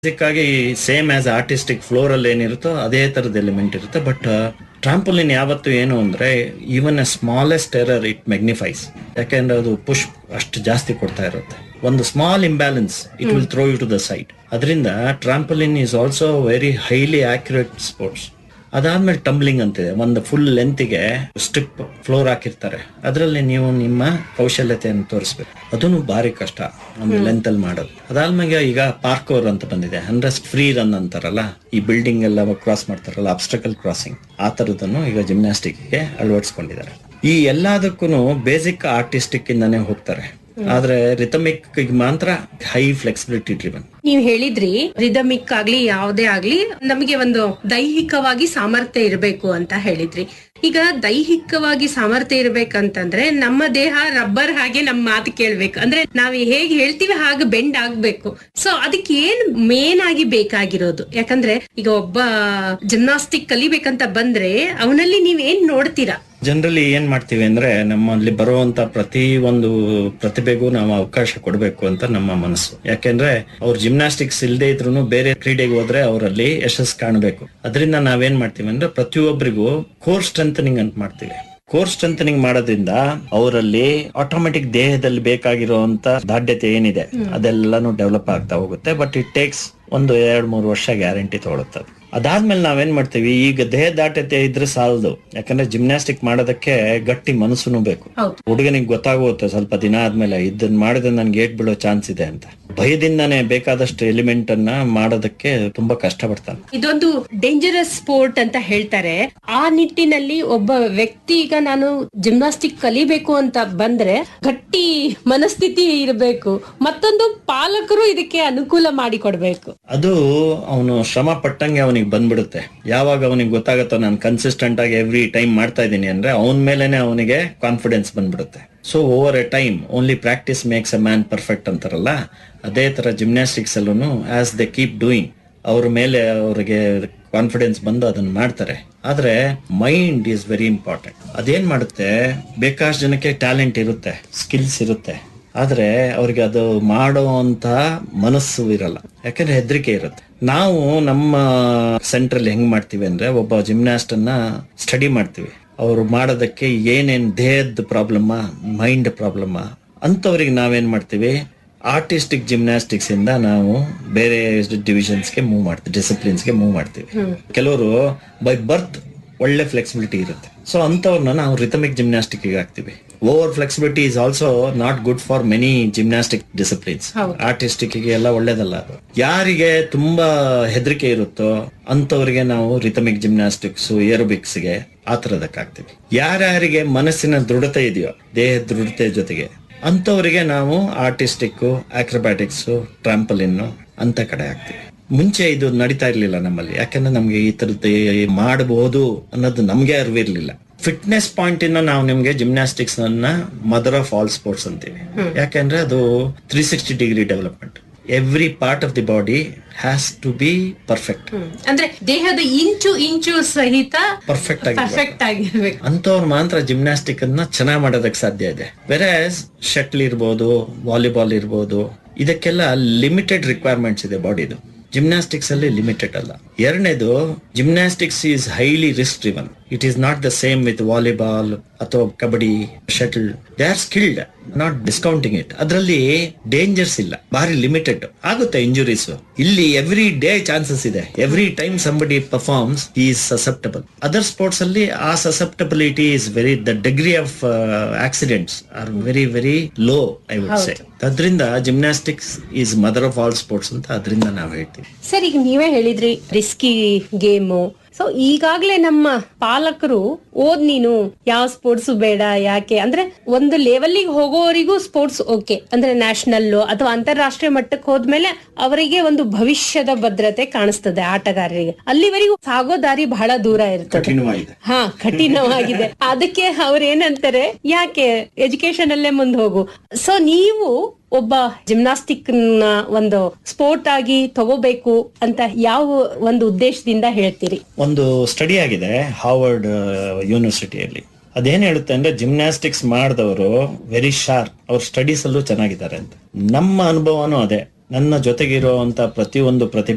Basic ಆಗಿ same as artistic floor ಅಲ್ಲಿ ಏನಿರುತ್ತೋ ಅದೇ ತರದ ಎಲಿಮೆಂಟ್ ಇರುತ್ತೆ ಬಟ್ ಟ್ರಾಂಪೋಲಿನ್ ಯಾವತ್ತು ಏನು ಅಂದ್ರೆ even uh smallest error it magnifies ಯಾಕೆಂದ್ರೆ ಅದು ಪುಷ್ ಅಷ್ಟು ಜಾಸ್ತಿ ಕೊಡ್ತಾ ಇರುತ್ತೆ ಒಂದು small imbalance it will throw you to the side ಅದರಿಂದ trampoline is also very highly accurate sports ಅದಾದ್ಮೇಲೆ ಟಂಬ್ಲಿಂಗ್ ಅಂತಿದೆ ಒಂದು ಫುಲ್ ಲೆಂತ್ಗೆ ಸ್ಟ್ರಿಪ್ ಫ್ಲೋರ್ ಹಾಕಿರ್ತಾರೆ ಅದರಲ್ಲಿ ನೀವು ನಿಮ್ಮ ಕೌಶಲ್ಯತೆಯನ್ನು ತೋರಿಸ್ಬೇಕು ಅದನ್ನು ಭಾರಿ ಕಷ್ಟ ಒಂದು ಲೆಂತ್ ಅಲ್ಲಿ ಮಾಡೋದು ಅದಾದ್ಮೇಲೆ ಈಗ ಪಾರ್ಕೋರ್ ಅಂತ ಬಂದಿದೆ ಅಂದ್ರೆ ಫ್ರೀ ರನ್ ಅಂತಾರಲ್ಲ ಈ ಬಿಲ್ಡಿಂಗ್ ಎಲ್ಲ ಕ್ರಾಸ್ ಮಾಡ್ತಾರಲ್ಲ ಅಬ್ಸ್ಟ್ರಕಲ್ ಕ್ರಾಸಿಂಗ್ ಆ ತರದನ್ನು ಈಗ ಜಿಮ್ನಾಸ್ಟಿಕ್ ಗೆ ಅಳವಡಿಸ್ಕೊಂಡಿದ್ದಾರೆ ಈ ಎಲ್ಲದಕ್ಕೂ ಬೇಸಿಕ್ ಆರ್ಟಿಸ್ಟಿಕ್ ಇಂದಾನೆ ಹೋಗ್ತಾರೆ ಆದ್ರೆ ರಿಥಮಿಕ್ ಮಾತ್ರ ಹೈ ಫ್ಲೆಕ್ಸಿಬಿಲಿಟಿ ಡ್ರಿವನ್ ನೀವ್ ಹೇಳಿದ್ರಿ ರಿದಮಿಕ್ ಆಗ್ಲಿ ಯಾವ್ದೇ ಆಗ್ಲಿ ನಮಗೆ ಒಂದು ದೈಹಿಕವಾಗಿ ಸಾಮರ್ಥ್ಯ ಇರಬೇಕು ಅಂತ ಹೇಳಿದ್ರಿ ಈಗ ದೈಹಿಕವಾಗಿ ಸಾಮರ್ಥ್ಯ ಇರ್ಬೇಕಂತಂದ್ರೆ ನಮ್ಮ ದೇಹ ರಬ್ಬರ್ ಹಾಗೆ ನಮ್ಮ ಮಾತು ಕೇಳ್ಬೇಕು ಅಂದ್ರೆ ನಾವ್ ಹೇಗ್ ಹೇಳ್ತೀವಿ ಹಾಗೆ ಬೆಂಡ್ ಆಗ್ಬೇಕು ಸೊ ಅದಕ್ಕೆ ಏನ್ ಮೇನ್ ಆಗಿ ಬೇಕಾಗಿರೋದು ಯಾಕಂದ್ರೆ ಈಗ ಒಬ್ಬ ಜಿಮ್ನಾಸ್ಟಿಕ್ ಕಲಿಬೇಕಂತ ಬಂದ್ರೆ ಅವನಲ್ಲಿ ನೀವ್ ಏನ್ ನೋಡ್ತೀರಾ ಜನರಲಿ ಏನ್ ಮಾಡ್ತೀವಿ ಅಂದ್ರೆ ನಮ್ಮಲ್ಲಿ ಬರುವಂತ ಪ್ರತಿ ಒಂದು ಪ್ರತಿಭೆಗೂ ನಾವು ಅವಕಾಶ ಕೊಡಬೇಕು ಅಂತ ನಮ್ಮ ಮನಸ್ಸು ಯಾಕೆಂದ್ರೆ ಅವ್ರು ಜಿಮ್ನಾಸ್ಟಿಕ್ಸ್ ಇಲ್ಲದೆ ಇದ್ರು ಬೇರೆ ಕ್ರೀಡೆಗೆ ಹೋದ್ರೆ ಅವರಲ್ಲಿ ಯಶಸ್ಸು ಕಾಣಬೇಕು ಅದರಿಂದ ನಾವೇನ್ ಮಾಡ್ತೀವಿ ಅಂದ್ರೆ ಪ್ರತಿಯೊಬ್ಬರಿಗೂ ಕೋರ್ ಸ್ಟ್ರೆಂಥನಿಂಗ್ ಅಂತ ಮಾಡ್ತೀವಿ ಕೋರ್ ಸ್ಟ್ರೆಂಥನಿಂಗ್ ಮಾಡೋದ್ರಿಂದ ಅವರಲ್ಲಿ ಆಟೋಮೆಟಿಕ್ ದೇಹದಲ್ಲಿ ಬೇಕಾಗಿರುವಂತ ದಾಢ್ಯತೆ ಏನಿದೆ ಅದೆಲ್ಲಾನು ಡೆವಲಪ್ ಆಗ್ತಾ ಹೋಗುತ್ತೆ ಬಟ್ ಇಟ್ ಟೇಕ್ಸ್ ಒಂದು ಎರಡ್ ಮೂರು ವರ್ಷ ಗ್ಯಾರಂಟಿ ತಗೊಳುತ್ತೆ ಅದು. ಅದಾದ್ಮೇಲೆ ನಾವೇನ್ ಮಾಡ್ತೀವಿ ಈಗ ದೇಹ ದಾಟತೆ ಇದ್ರೆ ಸಾಲದು ಯಾಕಂದ್ರೆ ಜಿಮ್ನಾಸ್ಟಿಕ್ ಮಾಡೋದಕ್ಕೆ ಗಟ್ಟಿ ಮನಸ್ಸುನು ಬೇಕು ಹೌದು ಹುಡುಗನಿಗೆ ಗೊತ್ತಾಗುತ್ತೆ ಸ್ವಲ್ಪ ದಿನ ಆದ್ಮೇಲೆ ಇದನ್ನ ಮಾಡಿದ್ರೆ ನನ್ಗೆ ಏಟ್ ಬೀಳೋ ಚಾನ್ಸ್ ಇದೆ ಅಂತ ಭಯದಿಂದಾನೇ ಬೇಕಾದಷ್ಟು ಎಲಿಮೆಂಟ್ ಅನ್ನ ಮಾಡೋದಕ್ಕೆ ತುಂಬಾ ಕಷ್ಟ ಪಡ್ತಾನೆ ಇದೊಂದು ಡೇಂಜರಸ್ ಸ್ಪೋರ್ಟ್ ಅಂತ ಹೇಳ್ತಾರೆ ಆ ನಿಟ್ಟಿನಲ್ಲಿ ಒಬ್ಬ ವ್ಯಕ್ತಿ ಈಗ ನಾನು ಜಿಮ್ನಾಸ್ಟಿಕ್ ಕಲಿಬೇಕು ಅಂತ ಬಂದ್ರೆ ಗಟ್ಟಿ ಮನಸ್ಥಿತಿ ಇರಬೇಕು ಮತ್ತೊಂದು ಪಾಲಕರು ಇದಕ್ಕೆ ಅನುಕೂಲ ಮಾಡಿಕೊಡ್ಬೇಕು ಅದು ಅವನು ಶ್ರಮ ಪಟ್ಟಂಗೆ ಅವನಿಗೆ ಬಂದ್ಬಿಡುತ್ತೆ ಯಾವಾಗ ಅವನಿಗೆ ಗೊತ್ತಾಗುತ್ತೋ ನಾನು ಕನ್ಸಿಸ್ಟೆಂಟ್ ಆಗಿ ಎವ್ರಿ ಟೈಮ್ ಮಾಡ್ತಾ ಇದ್ದೀನಿ ಅಂದ್ರೆ ಅವನ ಮೇಲೆನೆ ಅವನಿಗೆ ಕಾನ್ಫಿಡೆನ್ಸ್ ಬಂದ್ಬಿಡುತ್ತೆ so over a time only practice makes a man perfect ಅಂತಾರಲ್ಲ ಅದೇ ತರ ಜಿಮ್ನಾಸ್ಟಿಕ್ಸ್ ಅಲ್ಲೂ ಆಸ್ ದೆ ಕೀಪ್ ಡೂಯಿಂಗ್ ಅವ್ರ ಮೇಲೆ ಅವರಿಗೆ ಕಾನ್ಫಿಡೆನ್ಸ್ ಬಂದು ಅದನ್ನ ಮಾಡ್ತಾರೆ ಆದ್ರೆ ಮೈಂಡ್ ಈಸ್ ವೆರಿ ಇಂಪಾರ್ಟೆಂಟ್ ಅದೇನ್ ಮಾಡುತ್ತೆ ಬೇಕಾಷ್ಟು ಜನಕ್ಕೆ ಟ್ಯಾಲೆಂಟ್ ಇರುತ್ತೆ ಸ್ಕಿಲ್ಸ್ ಇರುತ್ತೆ ಆದ್ರೆ ಅವ್ರಿಗೆ ಅದು ಮಾಡುವಂತ ಮನಸ್ಸು ಇರಲ್ಲ ಯಾಕಂದ್ರೆ ಹೆದರಿಕೆ ಇರುತ್ತೆ ನಾವು ನಮ್ಮ ಸೆಂಟ್ರಲ್ಲಿ ಹೆಂಗ್ ಮಾಡ್ತೀವಿ ಅಂದ್ರೆ ಒಬ್ಬ ಜಿಮ್ನಾಸ್ಟ್ ಅನ್ನ ಸ್ಟಡಿ ಮಾಡ್ತೀವಿ ಅವ್ರು ಮಾಡೋದಕ್ಕೆ ಏನೇನ್ ದೇಹದ ಪ್ರಾಬ್ಲಮ್ಮ ಮೈಂಡ್ ಪ್ರಾಬ್ಲಮ್ಮ ಅಂತವ್ರಿಗೆ ನಾವೇನ್ ಮಾಡ್ತೀವಿ ಆರ್ಟಿಸ್ಟಿಕ್ ಜಿಮ್ನಾಸ್ಟಿಕ್ಸ್ ಇಂದ ನಾವು ಬೇರೆ ಡಿವಿಷನ್ಸ್ಗೆ ಮೂವ್ ಮಾಡ್ತೀವಿ ಡಿಸಿಪ್ಲಿನ್ಸ್ಗೆ ಮೂವ್ ಮಾಡ್ತೀವಿ ಕೆಲವರು ಬೈ ಬರ್ತ್ ಒಳ್ಳೆ ಫ್ಲೆಕ್ಸಿಬಿಲಿಟಿ ಇರುತ್ತೆ ಸೊ ಅಂತವ್ರನ್ನ ನಾವು ರಿಥಮಿಕ್ ಜಿಮ್ನಾಸ್ಟಿಕ್ ಹಾಕ್ತಿವಿ over flexibility is also not good for many gymnastic disciplines artistic ಎಲ್ಲ ಒಳ್ಳೇದಲ್ಲ ಅದು ಯಾರಿಗೆ ತುಂಬಾ ಹೆದರಿಕೆ ಇರುತ್ತೋ ಅಂತವ್ರಿಗೆ ನಾವು ರಿಥಮಿಕ್ ಜಿಮ್ನಾಸ್ಟಿಕ್ಸ್ ಏರೋಬಿಕ್ಸ್ ಗೆ ಆ ತರದಕ್ಕೆ ಹಾಕ್ತಿವಿ ಯಾರ್ಯಾರಿಗೆ ಮನಸ್ಸಿನ ದೃಢತೆ ಇದೆಯೋ ದೇಹದ ದೃಢತೆ ಜೊತೆಗೆ ಅಂತವರಿಗೆ ನಾವು ಆರ್ಟಿಸ್ಟಿಕ್ ಆಕ್ರಬ್ಯಾಟಿಕ್ಸ್ ಟ್ರಾಂಪಲಿನ್ ಅಂತ ಕಡೆ ಹಾಕ್ತಿವಿ ಮುಂಚೆ ಇದು ನಡೀತಾ ಇರ್ಲಿಲ್ಲ ನಮ್ಮಲ್ಲಿ ಯಾಕಂದ್ರೆ ನಮ್ಗೆ ಈ ತರದ್ದು ಮಾಡಬಹುದು ಅನ್ನೋದು ನಮ್ಗೆ ಅರಿವಿರ್ಲಿಲ್ಲ ಫಿಟ್ನೆಸ್ ಪಾಯಿಂಟ್ ಇಂದ ನಾವು ನಿಮ್ಗೆ ಜಿಮ್ನಾಸ್ಟಿಕ್ಸ್ ಅನ್ನ ಮದರ್ ಆಫ್ ಆಲ್ ಸ್ಪೋರ್ಟ್ಸ್ ಅಂತೀವಿ ಯಾಕಂದ್ರೆ ಅದು three sixty degree development every part of the body has to be perfect ಅಂದ್ರೆ ದೇಹದ ಇಂಚು ಇಂಚು ಸಹಿತ ಪರ್ಫೆಕ್ಟ್ ಆಗಿ ಪರ್ಫೆಕ್ಟ್ ಆಗಿರ್ಬೇಕು ಅಂತವ್ರು ಮಾತ್ರ ಜಿಮ್ನಾಸ್ಟಿಕ್ ಅನ್ನ ಚೆನ್ನಾಗಿ ಮಾಡೋದಕ್ಕೆ ಸಾಧ್ಯ ಇದೆ ಬೇರೆ ಶಟ್ಲ್ ಇರ್ಬೋದು ವಾಲಿಬಾಲ್ ಇರ್ಬೋದು ಇದಕ್ಕೆಲ್ಲ ಲಿಮಿಟೆಡ್ ರಿಕ್ವೈರ್ಮೆಂಟ್ಸ್ ಇದೆ ಬಾಡಿದು ಜಿಮ್ನಾಸ್ಟಿಕ್ಸ್ ಅಲ್ಲಿ ಲಿಮಿಟೆಡ್ ಅಲ್ಲ ಎರಡನೇದು gymnastics is highly risk driven it is not the same with volleyball ಅಥವಾ kabaddi shuttle they are skilled not discounting it ಅದರಲ್ಲಿ ಡೇಂಜರ್ಸ್ ಇಲ್ಲ ಬಾರಿ ಲಿಮಿಟೆಡ್ ಆಗುತ್ತೆ ಇಂಜುರೀಸ್ ಇಲ್ಲಿ ಎವ್ರಿ ಡೇ ಚಾನ್ಸಸ್ ಇದೆ every time somebody performs is susceptible other sports ಅಲ್ಲಿ ಆ susceptibility is very the degree of accidents are very very low I would say ಅದರಿಂದ gymnastics is mother of all sports ಅಂತ ಅದರಿಂದ ನಾವು ಹೇಳ್ತೀವಿ sir ಈಗ ನೀವೇ ಹೇಳಿದ್ರಿ ರಿಸ್ಕಿ ಗೇಮು ಸೊ ಈಗಾಗ್ಲೇ ನಮ್ಮ ಪಾಲಕರು ಓದ್ ನೀನು ಯಾವ ಸ್ಪೋರ್ಟ್ಸ್ ಬೇಡ ಯಾಕೆ ಅಂದ್ರೆ ಒಂದು ಲೆವೆಲ್ಗೆ ಹೋಗೋವರಿಗೂ ಸ್ಪೋರ್ಟ್ಸ್ ಓಕೆ ಅಂದ್ರೆ ನ್ಯಾಷನಲ್ ಅಥವಾ ಅಂತಾರಾಷ್ಟ್ರೀಯ ಮಟ್ಟಕ್ಕೆ ಹೋದ್ಮೇಲೆ ಅವರಿಗೆ ಒಂದು ಭವಿಷ್ಯದ ಭದ್ರತೆ ಕಾಣಿಸ್ತದೆ ಆಟಗಾರರಿಗೆ ಅಲ್ಲಿವರೆಗೂ ಸಾಗೋ ದಾರಿ ಬಹಳ ದೂರ ಇರ್ತದೆ ಕಠಿಣವಾಗಿದೆ ಹಾ ಕಠಿಣವಾಗಿದೆ ಅದಕ್ಕೆ ಅವ್ರ ಏನಂತಾರೆ ಯಾಕೆ ಎಜುಕೇಶನ್ ಅಲ್ಲೇ ಮುಂದೆ ಹೋಗು ಸೊ ನೀವು ಒಬ್ಬ ಜಿಮ್ನಾಸ್ಟಿಕ್ ನ ಒಂದು ಸ್ಪೋರ್ಟ್ ಆಗಿ ತಗೋಬೇಕು ಅಂತ ಯಾವ ಒಂದು ಉದ್ದೇಶದಿಂದ ಹೇಳ್ತೀರಿ ಒಂದು ಸ್ಟಡಿ ಆಗಿದೆ ಹಾರ್ವರ್ಡ್ ಯೂನಿವರ್ಸಿಟಿಯಲ್ಲಿ ಅದೇನ್ ಹೇಳುತ್ತೆ ಅಂದ್ರೆ ಜಿಮ್ನಾಸ್ಟಿಕ್ಸ್ ಮಾಡಿದವರು ವೆರಿ ಶಾರ್ಪ್ ಅವ್ರ ಸ್ಟಡೀಸ್ ಅಲ್ಲೂ ಚೆನ್ನಾಗಿದ್ದಾರೆ ಅಂತ ನಮ್ಮ ಅನುಭವನೂ ಅದೇ ನನ್ನ ಜೊತೆಗಿರುವಂತ ಪ್ರತಿಯೊಂದು ಪ್ರತಿಭೆ